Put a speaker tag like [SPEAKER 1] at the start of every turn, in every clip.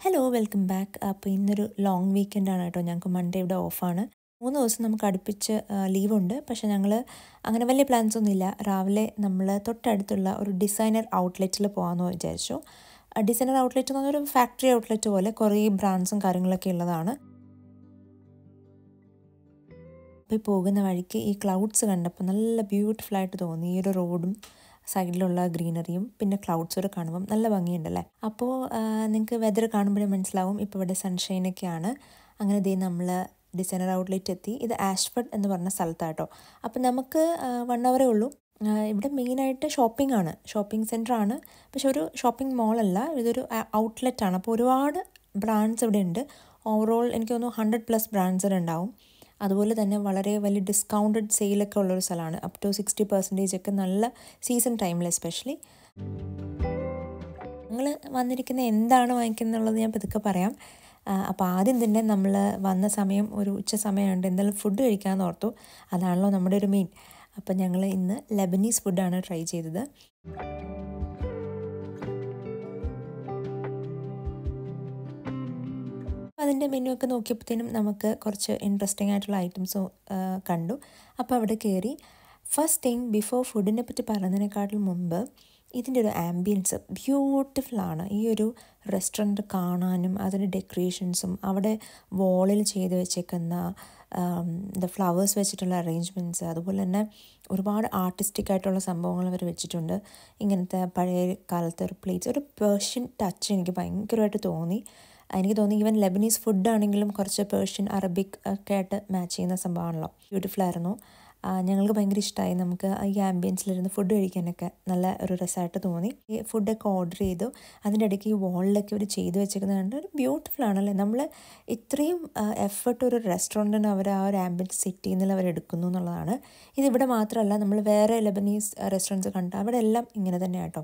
[SPEAKER 1] hello welcome back അപ്പോൾ ഇന്നൊരു long വീക്കെൻഡാണ് കേട്ടോ ഞങ്ങൾക്ക് മൺഡേ ഇവിടെ ഓഫാണ് മൂന്ന് ദിവസം നമുക്ക് അടുപ്പിച്ച് ലീവുണ്ട് പക്ഷേ ഞങ്ങൾ അങ്ങനെ വലിയ പ്ലാൻസ് ഒന്നുമില്ല രാവിലെ നമ്മൾ തൊട്ടടുത്തുള്ള ഒരു ഡിസൈനർ ഔട്ട്ലെറ്റിൽ പോകാമെന്ന് വിചാരിച്ചു ഡിസൈനർ ഔട്ട്ലെറ്റ് എന്ന് പറഞ്ഞൊരു ഫാക്ടറി ഔട്ട്ലെറ്റ് പോലെ കുറേ ബ്രാൻഡ്സും കാര്യങ്ങളൊക്കെ ഉള്ളതാണ് അപ്പോൾ ഈ പോകുന്ന വഴിക്ക് ഈ ക്ലൗഡ്സ് കണ്ടപ്പോൾ നല്ല ബ്യൂട്ടിഫുൾ ആയിട്ട് തോന്നി ഈ ഒരു റോഡും സൈഡിലുള്ള ഗ്രീനറിയും പിന്നെ ക്ലൗഡ്സ് ഒക്കെ കാണുമ്പം നല്ല ഭംഗിയുണ്ടല്ലേ അപ്പോൾ നിങ്ങൾക്ക് വെതർ കാണുമ്പോഴേ മനസ്സിലാവും ഇപ്പോൾ ഇവിടെ സൺഷൈനൊക്കെയാണ് അങ്ങനെ ദേ നമ്മൾ ഡിസൈനർ ഔട്ട്ലെറ്റ് എത്തി ഇത് ആഷ്ഫർഡ് എന്ന് പറഞ്ഞ സ്ഥലത്താട്ടോ അപ്പോൾ നമുക്ക് വൺ അവറേ ഉള്ളൂ ഇവിടെ മെയിനായിട്ട് ഷോപ്പിംഗ് ആണ് ഷോപ്പിംഗ് സെൻറ്റർ ആണ് പക്ഷെ ഒരു ഷോപ്പിംഗ് മോളല്ല ഇതൊരു ഔട്ട്ലെറ്റ് ആണ് അപ്പോൾ ഒരുപാട് ബ്രാൻഡ്സ് ഇവിടെ ഉണ്ട് ഓവറോൾ എനിക്ക് തോന്നുന്നു ഹൺഡ്രഡ് പ്ലസ് ബ്രാൻഡ്സ് ഉണ്ടാവും അതുപോലെ തന്നെ വളരെ വലിയ ഡിസ്കൗണ്ടഡ് സെയിലൊക്കെ ഉള്ളൊരു സ്ഥലമാണ് അപ് ടു സിക്സ്റ്റി പെർസെൻറ്റേജ് ഒക്കെ നല്ല സീസൺ ടൈമിൽ എസ്പെഷ്യലി നിങ്ങൾ വന്നിരിക്കുന്ന എന്താണ് വാങ്ങിക്കുന്നുള്ളത് ഞാൻ പതുക്കെ പറയാം അപ്പോൾ ആദ്യം തന്നെ നമ്മൾ വന്ന സമയം ഒരു ഉച്ച സമയമുണ്ട് എന്തായാലും ഫുഡ് കഴിക്കാമെന്ന് ഓർത്തു അതാണല്ലോ നമ്മുടെ ഒരു മെയിൻ അപ്പം ഞങ്ങൾ ഇന്ന് ലെബനീസ് ഫുഡാണ് ട്രൈ ചെയ്തത് അതിൻ്റെ മെനു ഒക്കെ നോക്കിയപ്പോഴത്തേനും നമുക്ക് കുറച്ച് ഇൻട്രസ്റ്റിംഗ് ആയിട്ടുള്ള ഐറ്റംസ് കണ്ടു അപ്പോൾ അവിടെ കയറി ഫസ്റ്റ് തിങ് ബിഫോർ ഫുഡിനെ പറ്റി പറയുന്നതിനെക്കാട്ടിലും മുമ്പ് ഇതിൻ്റെ ഒരു ആംബിയൻസ് ബ്യൂട്ടിഫുള്ളാണ് ഈ ഒരു റെസ്റ്റോറൻറ്റ് കാണാനും അതിൻ്റെ ഡെക്കറേഷൻസും അവിടെ വോളിൽ ചെയ്ത് വെച്ചേക്കുന്ന ദ ഫ്ലവേഴ്സ് വെച്ചിട്ടുള്ള അറേഞ്ച്മെൻറ്റ്സ് അതുപോലെ തന്നെ ഒരുപാട് ആർട്ടിസ്റ്റിക് ആയിട്ടുള്ള സംഭവങ്ങൾ അവർ വെച്ചിട്ടുണ്ട് ഇങ്ങനത്തെ പഴയ കാലത്തെ ഒരു പ്ലേറ്റ്സ് ഒരു പേർഷ്യൻ ടച്ച് എനിക്ക് ഭയങ്കരമായിട്ട് തോന്നി എനിക്ക് തോന്നി ഈവൻ ലെബനീസ് ഫുഡ് ആണെങ്കിലും കുറച്ച് പേർഷ്യൻ അറബിക് ഒക്കെ ആയിട്ട് മാച്ച് ചെയ്യുന്ന സംഭവമാണല്ലോ ബ്യൂട്ടിഫുൾ ആയിരുന്നു ഞങ്ങൾക്ക് ഭയങ്കര ഇഷ്ടമായി നമുക്ക് ഈ ആംബിയൻസിലിരുന്ന് ഫുഡ് കഴിക്കാനൊക്കെ നല്ല ഒരു രസമായിട്ട് തോന്നി ഈ ഫുഡൊക്കെ ഓർഡർ ചെയ്തു അതിൻ്റെ ഇടയ്ക്ക് ഈ വാളിലൊക്കെ അവർ ചെയ്തു വെച്ചേക്കുന്നത് കണ്ട് ഒരു ബ്യൂട്ടിഫുൾ ആണല്ലേ നമ്മൾ ഇത്രയും എഫർട്ട് ഒരു റെസ്റ്റോറൻറ്റിന് അവർ ആ ഒരു ആംബിയൻസ് സെറ്റ് ചെയ്യുന്നതിൽ അവർ എടുക്കുന്നു എന്നുള്ളതാണ് ഇതിവിടെ മാത്രമല്ല നമ്മൾ വേറെ ലെബനീസ് റെസ്റ്റോറൻറ്റ്സ് കണ്ട അവിടെ എല്ലാം ഇങ്ങനെ തന്നെ കേട്ടോ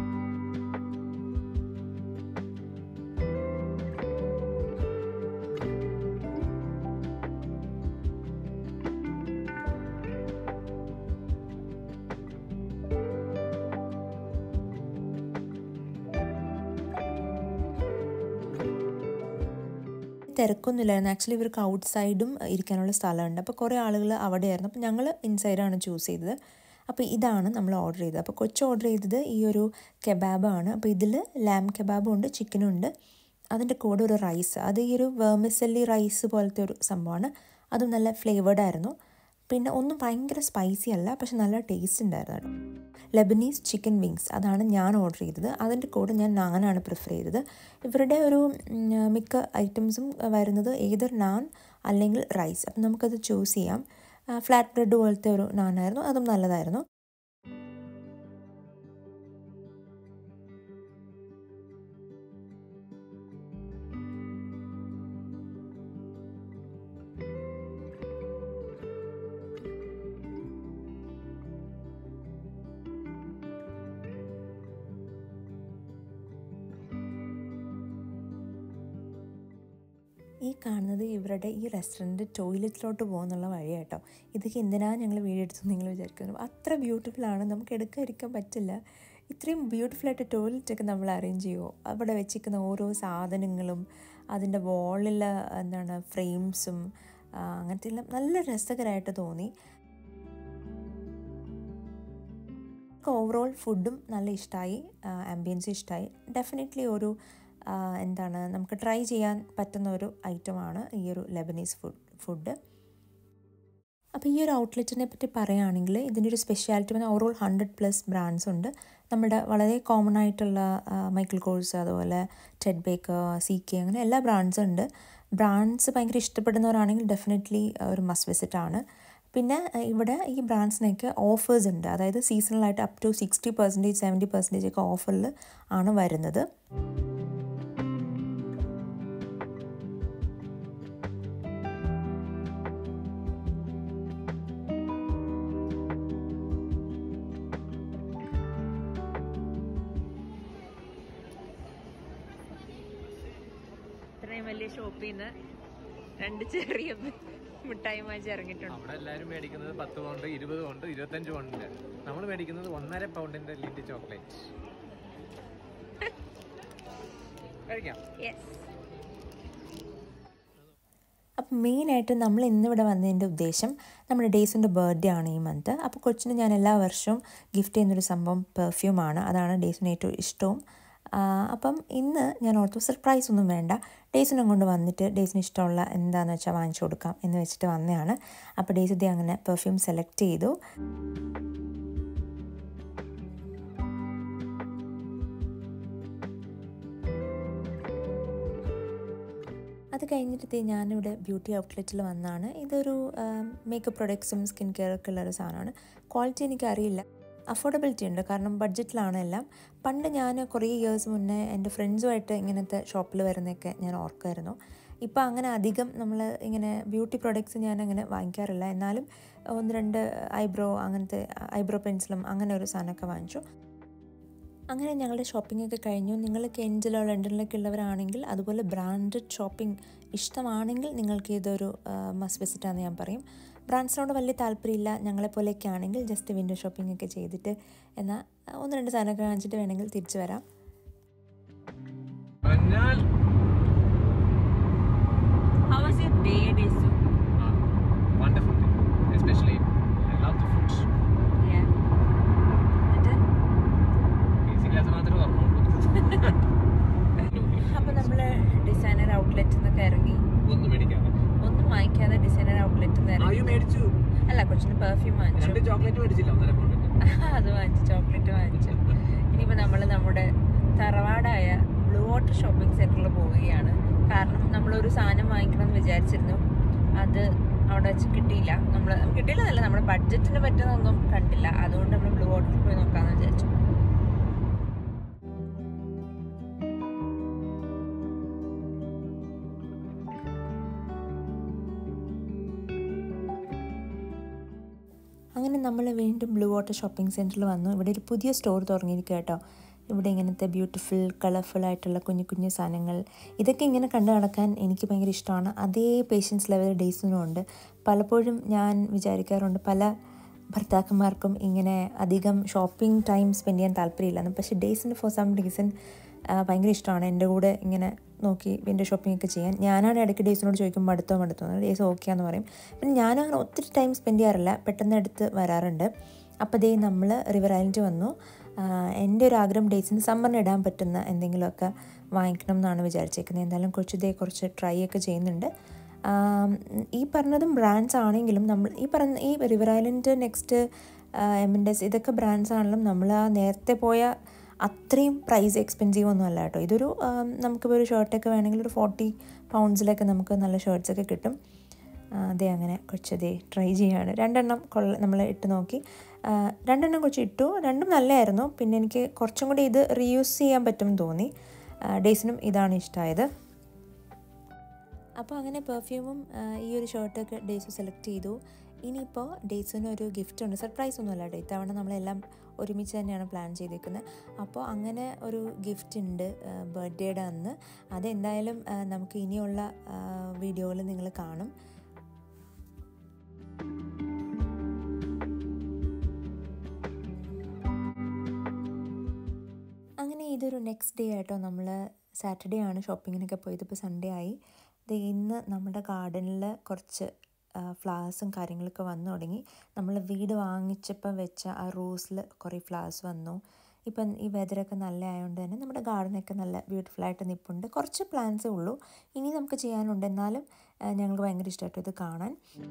[SPEAKER 1] തിരക്കൊന്നുമില്ലായിരുന്നു ആക്ച്വലി ഇവർക്ക് ഔട്ട് സൈഡും ഇരിക്കാനുള്ള സ്ഥലമുണ്ട് അപ്പോൾ കുറേ ആളുകൾ അവിടെയായിരുന്നു അപ്പോൾ ഞങ്ങൾ ഇൻസൈഡാണ് ചൂസ് ചെയ്തത് അപ്പോൾ ഇതാണ് നമ്മൾ ഓർഡർ ചെയ്തത് അപ്പോൾ കൊച്ചു ഓർഡർ ചെയ്തത് ഈ ഒരു കെബാബാണ് അപ്പോൾ ഇതിൽ ലാം കെബാബും ഉണ്ട് ചിക്കനും ഉണ്ട് അതിൻ്റെ കൂടെ ഒരു റൈസ് അത് ഈ ഒരു വേർമിസല്ലി റൈസ് പോലത്തെ ഒരു സംഭവമാണ് അതും നല്ല ഫ്ലേവേഡ് ആയിരുന്നു പിന്നെ ഒന്നും ഭയങ്കര സ്പൈസി അല്ല പക്ഷെ നല്ല ടേസ്റ്റ് ഉണ്ടായിരുന്നു കേട്ടോ ലെബനീസ് ചിക്കൻ വിങ്സ് അതാണ് ഞാൻ ഓർഡർ ചെയ്തത് അതിൻ്റെ കൂടെ ഞാൻ നാനാണ് പ്രിഫർ ചെയ്തത് ഇവരുടെ ഒരു മിക്ക ഐറ്റംസും വരുന്നത് ഏതർ നാൻ അല്ലെങ്കിൽ റൈസ് അപ്പം നമുക്കത് ചൂസ് ചെയ്യാം ഫ്ലാറ്റ് ബ്രെഡ് പോലത്തെ ഒരു നാനായിരുന്നു അതും നല്ലതായിരുന്നു ഈ കാണുന്നത് ഇവരുടെ ഈ റെസ്റ്റോറൻറ്റ് ടോയ്ലറ്റിലോട്ട് പോകുന്നുള്ള വഴിയാട്ടോ ഇതൊക്കെ എന്തിനാണ് ഞങ്ങൾ വീഡിയോ എടുത്തു നിങ്ങൾ വിചാരിക്കുന്നത് അത്ര ബ്യൂട്ടിഫുള്ളാണ് നമുക്ക് എടുക്കാൻ ഇരിക്കാൻ പറ്റില്ല ഇത്രയും ബ്യൂട്ടിഫുള്ളായിട്ട് ടോയ്ലറ്റൊക്കെ നമ്മൾ അറേഞ്ച് ചെയ്യുമോ അവിടെ വെച്ചിരിക്കുന്ന ഓരോ സാധനങ്ങളും അതിൻ്റെ വാളിൽ എന്താണ് ഫ്രെയിംസും അങ്ങനത്തെ എല്ലാം നല്ല രസകരമായിട്ട് തോന്നി ഓവറോൾ ഫുഡും നല്ല ഇഷ്ടമായി ആംബിയൻസും ഇഷ്ടമായി ഡെഫിനറ്റ്ലി ഒരു എന്താണ് നമുക്ക് ട്രൈ ചെയ്യാൻ പറ്റുന്ന ഒരു ഐറ്റമാണ് ഈ ഒരു ലെബനീസ് ഫുഡ് ഫുഡ് അപ്പോൾ ഈ ഒരു ഔട്ട്ലെറ്റിനെ പറ്റി പറയുകയാണെങ്കിൽ ഇതിൻ്റെ ഒരു സ്പെഷ്യാലിറ്റി പറഞ്ഞാൽ ഓവറോൾ ഹൺഡ്രഡ് പ്ലസ് ബ്രാൻഡ്സ് ഉണ്ട് നമ്മുടെ വളരെ കോമൺ ആയിട്ടുള്ള മൈക്കിൾ കോഴ്സ് അതുപോലെ ടെഡ് ബേക്കർ സി കെ അങ്ങനെ എല്ലാ ബ്രാൻഡ്സും ഉണ്ട് ബ്രാൻഡ്സ് ഭയങ്കര ഇഷ്ടപ്പെടുന്നവരാണെങ്കിൽ ഡെഫിനറ്റ്ലി ഒരു മസ്റ്റ് വിസിറ്റ് ആണ് പിന്നെ ഇവിടെ ഈ ബ്രാൻഡ്സിനൊക്കെ ഓഫേഴ്സ് ഉണ്ട് അതായത് സീസണലായിട്ട് up to sixty percentage seventy percentage ഒക്കെ ഓഫറിൽ ആണ് വരുന്നത്
[SPEAKER 2] ഇത്രയും വലിയ ഷോപ്പിൽ നിന്ന് രണ്ട് ചെറിയ മിഠായി വാങ്ങിച്ച് ഇറങ്ങിയിട്ടുണ്ട്
[SPEAKER 3] അവിടെ എല്ലാവരും മേടിക്കുന്നത് പത്ത് പൗണ്ട് ഇരുപത് പൗണ്ട് ഇരുപത്തഞ്ച് പൗണ്ടിന്റെ നമ്മൾ മേടിക്കുന്നത് ഒന്നര പൗണ്ടിന്റെ ലിറ്റ് ചോക്ലേറ്റ് കഴിക്കാം
[SPEAKER 2] യെസ്
[SPEAKER 1] അപ്പം മെയിനായിട്ട് നമ്മൾ ഇന്നിവിടെ വന്നതിൻ്റെ ഉദ്ദേശം നമ്മുടെ ഡേയ്സിൻ്റെ ബർത്ത്ഡേ ആണ് ഈ മന്ത് അപ്പോൾ കൊച്ചിന് ഞാൻ എല്ലാ വർഷവും ഗിഫ്റ്റ് ചെയ്യുന്നൊരു സംഭവം പെർഫ്യൂമാണ് അതാണ് ഡേയ്സിന് ഏറ്റവും ഇഷ്ടവും ആ, അപ്പം ഇന്ന് ഞാൻ ഓർത്തു സർപ്രൈസ് ഒന്നും വേണ്ട ഡേയ്സിനെ കൊണ്ട് വന്നിട്ട് ഡേയ്സിന് ഇഷ്ടമുള്ള എന്താണെന്ന് വെച്ചാൽ വാങ്ങിച്ചു കൊടുക്കാം എന്ന് വെച്ചിട്ട് വന്നതാണ് അപ്പോൾ ഡേയ്സ് ഇതേ അങ്ങനെ പെർഫ്യൂം സെലക്ട് ചെയ്തു അത് കഴിഞ്ഞിട്ട് ദേ ഞാനിവിടെ ബ്യൂട്ടി ഔട്ട്ലെറ്റിൽ വന്നാണ് ഇതൊരു മേക്കപ്പ് പ്രൊഡക്ട്സും സ്കിൻ കെയർ ഒക്കെ ഉള്ള ഒരു സാധനമാണ് ക്വാളിറ്റി എനിക്കറിയില്ല അഫോർഡബിലിറ്റി ഉണ്ട് കാരണം ബഡ്ജറ്റിലാണ് എല്ലാം പണ്ട് ഞാൻ കുറേ ഇയേഴ്സ് മുന്നേ എൻ്റെ ഫ്രണ്ട്സുമായിട്ട് ഇങ്ങനത്തെ ഷോപ്പിൽ വരുന്നതൊക്കെ ഞാൻ ഓർക്കുമായിരുന്നു ഇപ്പോൾ അങ്ങനെ അധികം നമ്മൾ ഇങ്ങനെ ബ്യൂട്ടി പ്രൊഡക്ട്സ് ഞാൻ അങ്ങനെ വാങ്ങിക്കാറില്ല എന്നാലും ഒന്ന് രണ്ട് ഐബ്രോ അങ്ങനത്തെ ഐബ്രോ പെൻസിലും അങ്ങനെ ഒരു സാധനമൊക്കെ വാങ്ങിച്ചു അങ്ങനെ ഞങ്ങളുടെ ഷോപ്പിംഗ് ഒക്കെ കഴിഞ്ഞു നിങ്ങൾ കെൻജിലോ ലണ്ടനിലൊക്കെ ഉള്ളവരാണെങ്കിൽ അതുപോലെ ബ്രാൻഡഡ് ഷോപ്പിംഗ് ഇഷ്ടമാണെങ്കിൽ നിങ്ങൾക്ക് ഇതൊരു മസ്റ്റ് വിസിറ്റ് ആണെന്ന് ഞാൻ പറയും ബ്രാൻഡ്സിനോട് വലിയ താല്പര്യമില്ല ഞങ്ങളെപ്പോലെയൊക്കെ ആണെങ്കിൽ ജസ്റ്റ് വിൻഡോ ഷോപ്പിംഗ് ഒക്കെ ചെയ്തിട്ട് എന്നാൽ ഒന്ന് രണ്ട് സാധനമൊക്കെ വാങ്ങിച്ചിട്ട് വേണമെങ്കിൽ തിരിച്ചു വരാം
[SPEAKER 3] മഞ്ഞാൽ
[SPEAKER 2] how was your day days
[SPEAKER 3] wonderful especially I love the foods
[SPEAKER 2] എന്നിട്ട്
[SPEAKER 3] ബേസിക്കലി മാത്രമേ പറഞ്ഞുള്ളൂ
[SPEAKER 2] അപ്പോൾ നമ്മൾ ഡിസൈനർ ഔട്ട്ലെറ്റിൽ നിന്നൊക്കെ ഇറങ്ങി
[SPEAKER 3] ഒന്നും മേടിക്കാതെ
[SPEAKER 2] ഒന്നും വാങ്ങിക്കാതെ ഡിസൈനർ ഔട്ട്ലെറ്റിൽ നിന്ന് ഇറങ്ങി
[SPEAKER 3] ആയു മേടിച്ചു
[SPEAKER 2] അല്ല കൊച്ചിന് പെർഫ്യൂം വാങ്ങിച്ചു
[SPEAKER 3] രണ്ട് ചോക്ലേറ്റ് മേടിച്ചില്ല ഒന്നര കൊണ്ടിട്ട്
[SPEAKER 2] അത് വാങ്ങിച്ചു ചോക്ലേറ്റ് വാങ്ങിച്ചു ഇനിയിപ്പോൾ നമ്മൾ നമ്മുടെ തറവാടായ ബ്ലൂ വാട്ടർ ഷോപ്പിംഗ് സെൻറ്ററിൽ പോവുകയാണ് കാരണം നമ്മളൊരു സാധനം വാങ്ങിക്കണം എന്ന് വിചാരിച്ചിരുന്നു അത് അവിടെ വെച്ച് കിട്ടിയില്ല നമ്മൾ കിട്ടിയില്ല എന്നല്ല നമ്മുടെ ബഡ്ജറ്റിന് പറ്റുന്നൊന്നും കണ്ടില്ല അതുകൊണ്ട് നമ്മൾ ബ്ലൂ വാട്ടറിൽ പോയി നോക്കാമെന്ന് വിചാരിച്ചു
[SPEAKER 1] അങ്ങനെ നമ്മൾ വീണ്ടും ബ്ലൂ വാട്ടർ ഷോപ്പിംഗ് സെൻറ്ററിൽ വന്നു ഇവിടെ ഒരു പുതിയ സ്റ്റോർ തുറന്നിരിക്കുക കേട്ടോ ഇവിടെ ഇങ്ങനത്തെ ബ്യൂട്ടിഫുൾ കളർഫുൾ ആയിട്ടുള്ള കുഞ്ഞു കുഞ്ഞു സാധനങ്ങൾ ഇതൊക്കെ ഇങ്ങനെ കണ്ടു നടക്കാൻ എനിക്ക് ഭയങ്കര ഇഷ്ടമാണ് അതേ പേഷ്യൻസ് ലെവൽ ഡേയ്സിനും ഉണ്ട് പലപ്പോഴും ഞാൻ വിചാരിക്കാറുണ്ട് പല ഭർത്താക്കന്മാർക്കും ഇങ്ങനെ അധികം ഷോപ്പിംഗ് ടൈം സ്പെൻഡ് ചെയ്യാൻ താല്പര്യമില്ല പക്ഷേ ഡേയ്സിന് ഫോർ സം റീസൺ ഭയങ്കര ഇഷ്ടമാണ് എൻ്റെ കൂടെ ഇങ്ങനെ നോക്കി വിൻഡോ ഷോപ്പിംഗ് ഒക്കെ ചെയ്യാൻ ഞാനാണ് ഇടയ്ക്ക് ഡേയ്സിനോട് ചോദിക്കും മടുത്തോ മടുത്തോ എന്ന് ഡേയ്സ് ഓക്കെ എന്ന് പറയും പിന്നെ ഞാനും അങ്ങനെ ഒത്തിരി ടൈം സ്പെൻഡ് ചെയ്യാറില്ല പെട്ടെന്ന് എടുത്ത് വരാറുണ്ട് അപ്പോൾ ദേ നമ്മൾ റിവർ ഐലൻഡ് വന്നു ആഹ് എൻ്റെ ഒരു ആഗ്രഹം ഡേയ്സിന് സമ്മറിന് ഇടാൻ പറ്റുന്ന എന്തെങ്കിലുമൊക്കെ വാങ്ങിക്കണം എന്നാണ് വിചാരിച്ചേക്കുന്നത് എന്തായാലും കുറച്ച് ദേ കുറച്ച് ട്രൈ ഒക്കെ ചെയ്യുന്നുണ്ട് ആം, ഈ പറഞ്ഞതും ബ്രാൻഡ്സ് ആണെങ്കിലും നമ്മൾ ഈ പറഞ്ഞ ഈ റിവർ ഐലൻഡ് നെക്സ്റ്റ് എമിൻഡസ് ഇതൊക്കെ ബ്രാൻഡ്സ് ആണെങ്കിലും നമ്മൾ ആ നേരത്തെ പോയ അത്രയും പ്രൈസ് എക്സ്പെൻസീവ് ഒന്നും അല്ല കേട്ടോ ഇതൊരു ആം, നമുക്കിപ്പോൾ ഒരു ഷർട്ടൊക്കെ വേണമെങ്കിൽ ഒരു ഫോർട്ടി പൗണ്ട്സിലൊക്കെ നമുക്ക് നല്ല ഷർട്ട്സൊക്കെ കിട്ടും ആ, അതെ അങ്ങനെ കൊച്ചതേ ട്രൈ ചെയ്യാണ് രണ്ടെണ്ണം കൊള്ള നമ്മൾ ഇട്ട് നോക്കി ആ, രണ്ടെണ്ണം കൊച്ചു ഇട്ടു രണ്ടും നല്ലതായിരുന്നു പിന്നെ എനിക്ക് കുറച്ചും കൂടി ഇത് റീയൂസ് ചെയ്യാൻ പറ്റും എന്ന് തോന്നി ആ, ഡേയ്സിനും ഇതാണ് ഇഷ്ടമായത് അപ്പോൾ അങ്ങനെ പെർഫ്യൂമും ഈ ഒരു ഷർട്ടൊക്കെ ഡേയ്സ് സെലക്ട് ചെയ്തു ഇനിയിപ്പോൾ ഡേയ്സിന് ഒരു ഗിഫ്റ്റ് ഉണ്ട് സർപ്രൈസ് ഒന്നുമല്ല കേട്ടോ ഇത്തവണ നമ്മളെല്ലാം ഒരുമിച്ച് തന്നെയാണ് പ്ലാൻ ചെയ്തേക്കുന്നത് അപ്പോൾ അങ്ങനെ ഒരു ഗിഫ്റ്റ് ഉണ്ട് ബർത്ത്ഡേയുടെ അന്ന് അതെന്തായാലും ആ, നമുക്ക് ഇനിയുള്ള വീഡിയോയിൽ നിങ്ങൾ കാണും അങ്ങനെ ഇതൊരു നെക്സ്റ്റ് ഡേ ആയിട്ടോ നമ്മൾ സാറ്റർഡേ ആണ് ഷോപ്പിങ്ങിനൊക്കെ പോയത് ഇപ്പോൾ സൺഡേ ആയി ദേ ഇന്ന് നമ്മുടെ ഗാർഡനിൽ കുറച്ച് ഫ്ലവേഴ്സും കാര്യങ്ങളൊക്കെ വന്നു തുടങ്ങി നമ്മൾ വീട് വാങ്ങിച്ചപ്പോൾ വെച്ച ആ റോസിൽ കുറേ ഫ്ലവേഴ്സ് വന്നു ഇപ്പം ഈ വെതറൊക്കെ നല്ല ആയതുകൊണ്ട് തന്നെ നമ്മുടെ ഗാർഡനൊക്കെ നല്ല ബ്യൂട്ടിഫുൾ ആയിട്ട് നിൽപ്പുണ്ട് കുറച്ച് പ്ലാന്റ്സേ ഉള്ളൂ ഇനി നമുക്ക് ചെയ്യാനുണ്ട് എന്നാലും ആ, ഞങ്ങൾക്ക് ഭയങ്കര ഇഷ്ടമായിട്ട് ഇത് കാണാൻ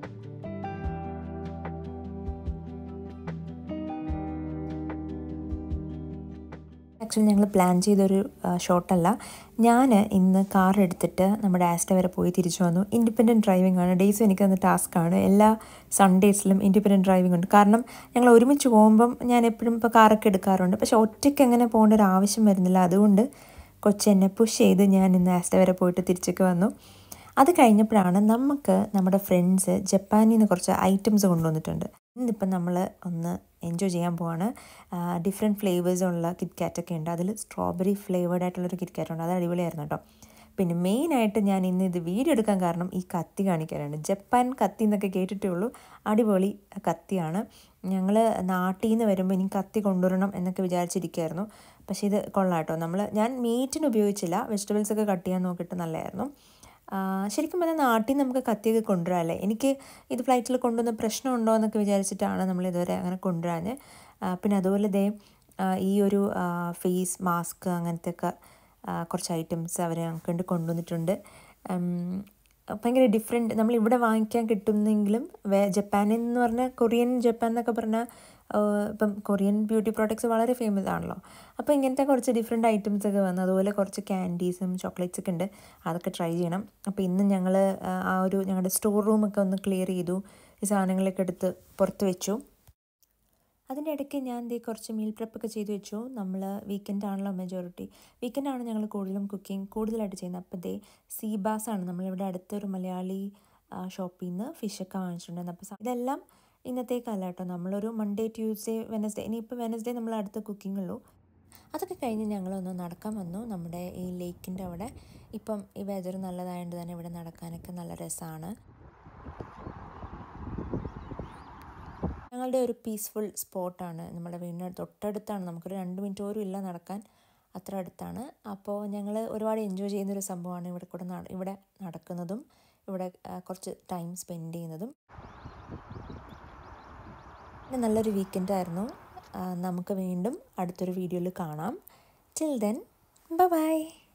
[SPEAKER 1] ആക്ച്വലി ഞങ്ങൾ പ്ലാൻ ചെയ്തൊരു ഷോട്ടല്ല ഞാൻ ഇന്ന് കാർ എടുത്തിട്ട് നമ്മുടെ ആസ്റ്റ വരെ പോയി തിരിച്ചു വന്നു ഇൻഡിപെൻഡൻറ്റ് ഡ്രൈവിംഗ് ആണ് ഡേയ്സും എനിക്ക് തന്ന ടാസ്ക്കാണ് എല്ലാ സൺഡേസിലും ഇൻഡിപെൻഡൻറ്റ് ഡ്രൈവിംഗ് ഉണ്ട് കാരണം ഞങ്ങൾ ഒരുമിച്ച് പോകുമ്പം ഞാൻ എപ്പോഴും ഇപ്പോൾ കാറൊക്കെ എടുക്കാറുണ്ട് പക്ഷെ ഒറ്റയ്ക്ക് എങ്ങനെ പോകേണ്ട ഒരു ആവശ്യം വരുന്നില്ല അതുകൊണ്ട് കൊച്ചെന്നെ പുഷ് ചെയ്ത് ഞാൻ ഇന്ന് ആസ്റ്റ വരെ പോയിട്ട് തിരിച്ചൊക്കെ വന്നു അത് കഴിഞ്ഞപ്പോഴാണ് നമുക്ക് നമ്മുടെ ഫ്രണ്ട്സ് ജപ്പാനിൽ നിന്ന് കുറച്ച് ഐറ്റംസ് കൊണ്ടുവന്നിട്ടുണ്ട് ഇന്നിപ്പം നമ്മൾ ഒന്ന് എൻജോയ് ചെയ്യാൻ പോവാണ് ഡിഫറെൻറ്റ് ഫ്ലേവേഴ്സ് ഉള്ള കിറ്റ്കാറ്റൊക്കെ ഉണ്ട് അതിൽ സ്ട്രോബെറി ഫ്ലേവേർഡ് ആയിട്ടുള്ളൊരു കിറ്റ്കാറ്റ് ഉണ്ട് അത് അടിപൊളിയായിരുന്നു കേട്ടോ പിന്നെ മെയിനായിട്ട് ഞാൻ ഇന്ന് ഇത് വീഡിയോ എടുക്കാൻ കാരണം ഈ കത്തി കാണിക്കാനാണ് ജപ്പാൻ കത്തി എന്നൊക്കെ കേട്ടിട്ടേ ഉള്ളൂ അടിപൊളി കത്തിയാണ് ഞങ്ങൾ നാട്ടിൽ നിന്ന് വരുമ്പോൾ ഇനി കത്തി കൊണ്ടുവരണം എന്നൊക്കെ വിചാരിച്ചിരിക്കുകയായിരുന്നു പക്ഷേ ഇത് കൊള്ളാം കേട്ടോ നമ്മൾ ഞാൻ മീറ്റിന് ഉപയോഗിച്ചില്ല വെജിറ്റബിൾസ് ഒക്കെ കട്ട് ചെയ്യാൻ നോക്കിയിട്ട് നല്ലതായിരുന്നു ആ, ശരിക്കും പറഞ്ഞാൽ നാട്ടിൽ നിന്ന് നമുക്ക് കത്തിയൊക്കെ കൊണ്ടുവരാമല്ലേ എനിക്ക് ഇത് ഫ്ലൈറ്റിൽ കൊണ്ടുവന്ന പ്രശ്നമുണ്ടോ എന്നൊക്കെ വിചാരിച്ചിട്ടാണ് നമ്മൾ ഇതുവരെ അങ്ങനെ കൊണ്ടുവരാൻ പിന്നെ അതുപോലെ ദേ ആ, ഈ ഒരു ഫേസ് മാസ്ക് അങ്ങനത്തെ ഒക്കെ ആ, കുറച്ച് ഐറ്റംസ് അവർ ഞങ്ങൾക്ക് വേണ്ടി കൊണ്ടുവന്നിട്ടുണ്ട് ഉം, ഭയങ്കര ഡിഫറെൻറ്റ് നമ്മൾ ഇവിടെ വാങ്ങിക്കാൻ കിട്ടുന്നെങ്കിലും വേ ജപ്പാനിൽ എന്ന് പറഞ്ഞാൽ കൊറിയൻ ജപ്പാൻ എന്നൊക്കെ പറഞ്ഞാൽ ഇപ്പം കൊറിയൻ ബ്യൂട്ടി പ്രോഡക്ട്സ് വളരെ ഫേമസ് ആണല്ലോ അപ്പോൾ ഇങ്ങനത്തെ കുറച്ച് ഡിഫറെൻറ്റ് ഐറ്റംസ് ഒക്കെ വന്നു അതുപോലെ കുറച്ച് ക്യാൻഡീസും ചോക്ലേറ്റ്സ് ഒക്കെ ഉണ്ട് അതൊക്കെ ട്രൈ ചെയ്യണം അപ്പോൾ ഇന്ന് ഞങ്ങൾ ആ ഒരു ഞങ്ങളുടെ സ്റ്റോർ റൂമൊക്കെ ഒന്ന് ക്ലിയർ ചെയ്തു ഈ സാധനങ്ങളൊക്കെ എടുത്ത് പുറത്ത് വെച്ചു അതിൻ്റെ ഇടയ്ക്ക് ഞാൻ ദേ കുറച്ച് മീൽ പ്രപ്പൊക്കെ ചെയ്ത് വെച്ചു നമ്മൾ വീക്കെൻഡ് ആണല്ലോ മെജോറിറ്റി വീക്കെൻഡാണ് ഞങ്ങൾ കൂടുതലും കുക്കിംഗ് കൂടുതലായിട്ട് ചെയ്യുന്നത് അപ്പോൾ ദേ സീബാസ് ആണ് നമ്മളിവിടെ അടുത്തൊരു മലയാളി ഷോപ്പിൽ നിന്ന് ഫിഷൊക്കെ വാങ്ങിച്ചിട്ടുണ്ടായിരുന്നു അപ്പോൾ സ- ഇതെല്ലാം ഇന്നത്തേക്കല്ല കേട്ടോ നമ്മളൊരു മൺഡേ ട്യൂസ്ഡേ വെനസ്ഡേ ഇനിയിപ്പോൾ വെനസ്ഡേ നമ്മൾ അടുത്ത കുക്കിംഗ് ഉള്ളൂ അതൊക്കെ കഴിഞ്ഞ് ഞങ്ങളൊന്ന് നടക്കാൻ വന്നു നമ്മുടെ ഈ ലേക്കിൻ്റെ അവിടെ ഇപ്പം ഈ വെതർ നല്ലതായതുകൊണ്ട് തന്നെ ഇവിടെ നടക്കാനൊക്കെ നല്ല രസമാണ് ഞങ്ങളുടെ ഒരു പീസ്ഫുൾ സ്പോട്ടാണ് നമ്മുടെ വീടിന് തൊട്ടടുത്താണ് നമുക്കൊരു രണ്ട് മിനിറ്റ് പോലും ഇല്ല നടക്കാൻ അത്ര അടുത്താണ് അപ്പോൾ ഞങ്ങൾ ഒരുപാട് എൻജോയ് ചെയ്യുന്നൊരു സംഭവമാണ് ഇവിടെ കൂടെ നട- ഇവിടെ നടക്കുന്നതും ഇവിടെ ആ, കുറച്ച് ടൈം സ്പെൻഡ് ചെയ്യുന്നതും പിന്നെ നല്ലൊരു വീക്കെൻഡ് ആയിരുന്നു ആ, നമുക്ക് വീണ്ടും അടുത്തൊരു വീഡിയോയിൽ കാണാം ടിൽ ദെൻ ബൈ